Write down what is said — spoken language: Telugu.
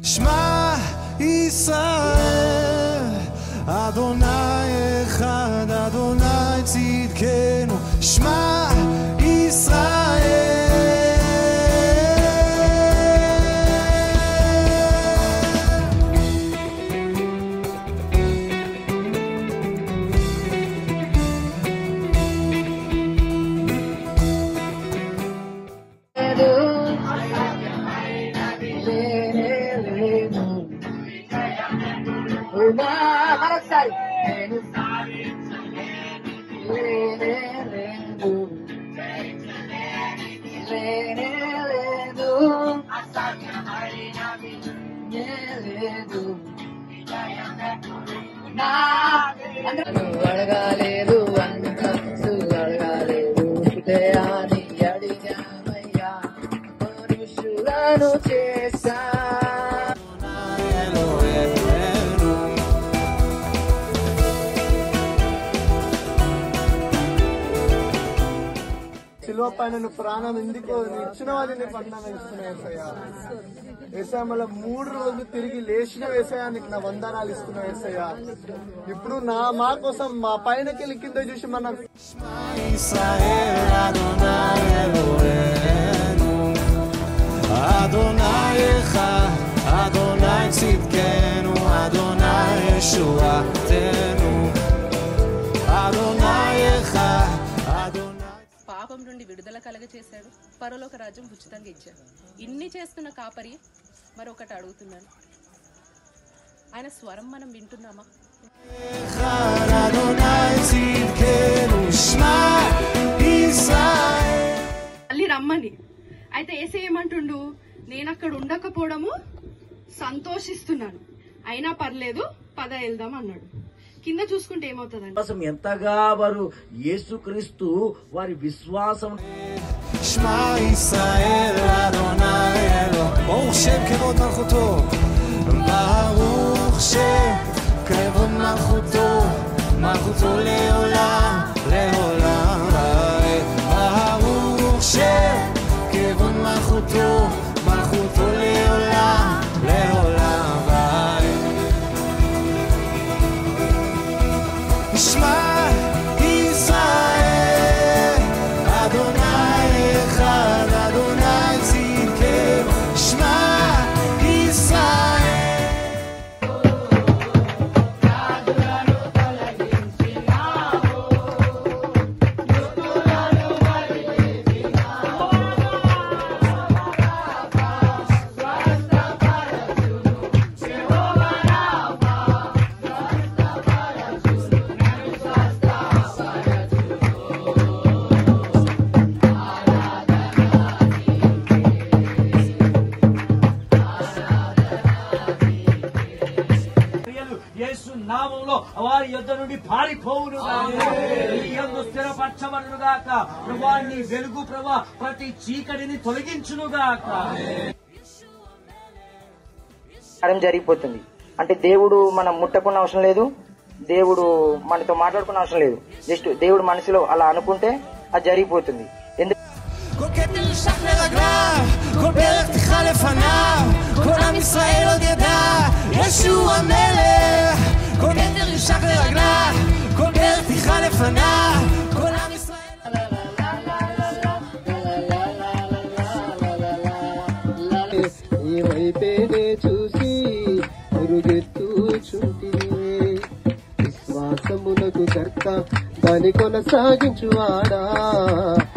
שמע ישראל, אדוני אחד, אדוני צדקנו, שמע ישראל. మరొకసారి అడగాలేదు అంతస్తు అడగాలేదు హృదయాన్ని అడిగామయ్యా మనుషులను చేశా אלוהינו శిలువ పైన నువ్వు ప్రాణం ఎందుకు ఇచ్చిన వాడిని పట్నం ఇస్తున్నావు ఏసయ్యా ఏసయ్య మళ్ళీ మూడు రోజులు తిరిగి లేచిన వేసయ్యా నీకు నా వందనాలు ఇస్తున్నావు ఏసయ్యా ఇప్పుడు నా మా కోసం మా పైనకి కింద చూసి మన ישראל, אדוני אלוהינו, אדוני אחד, אדוני צדקנו, אדוני ישועתנו, אדוני אחד, אדוני... పాపం నుండి విడుదల కలగచేశాడు పరలోక రాజ్యం ఉచితంగా ఇచ్చాడు ఇన్ని చేస్తున్న కాపరి మరొకటి అడుగుతున్నాను ఆయన స్వరం మనం వింటున్నామా אחד, אדוני צדקנו, שמע ישראל. మళ్ళీ రమ్మని అయితే ఏసే ఏమంటుండు నేను అక్కడ ఉండకపోవడము సంతోషిస్తున్నాను అయినా పర్లేదు పద వెళ్దాం అన్నాడు కింద చూసుకుంటే ఏమవుతుందండి విశ్వాసం ఎంతగా వారు యేసుక్రీస్తు వారి విశ్వాసం שמע ישראל, אדוני אלוהים. ברוך שם כבוד מלכותו. ברוך שם כבוד מלכותו. מלכותו לעולם, לעולם. ברוך שם כבוד מלכותו. מלכותו לעולם, לעולם. שמע ישראל, אדוני אחד, אדוני צדקנו, שמע ישראל. క్రియలు యేసు నామంలో వారి యొద్ద నుండి పారిపోవును యందు స్థిరపరచబడును గాక ప్రభా నీ వెలుగు ప్రభా ప్రతి చీకటిని తొలగించును గాక కార్యం జరిగిపోతుంది అంటే దేవుడు మనం ముట్టకున్న అవసరం లేదు దేవుడు మనతో మాట్లాడుకున్న అవసరం లేదు జస్ట్ దేవుడు మనసులో అలా అనుకుంటే అది జరిగిపోతుంది ఎందుకు כל כתר ישק לרגליו, כל ברך תכרע לפניו, כל עם ישראל עוד ידע, ישוע המלך. כל כתר ישק לרגליו, כל ברך תכרע לפניו, כל עם ישראל... ఈ వైపేనే చూసి మురుగెత్తుచుంటిని విశ్వాసమునకు కర్త దాని కొనసాగించువాడా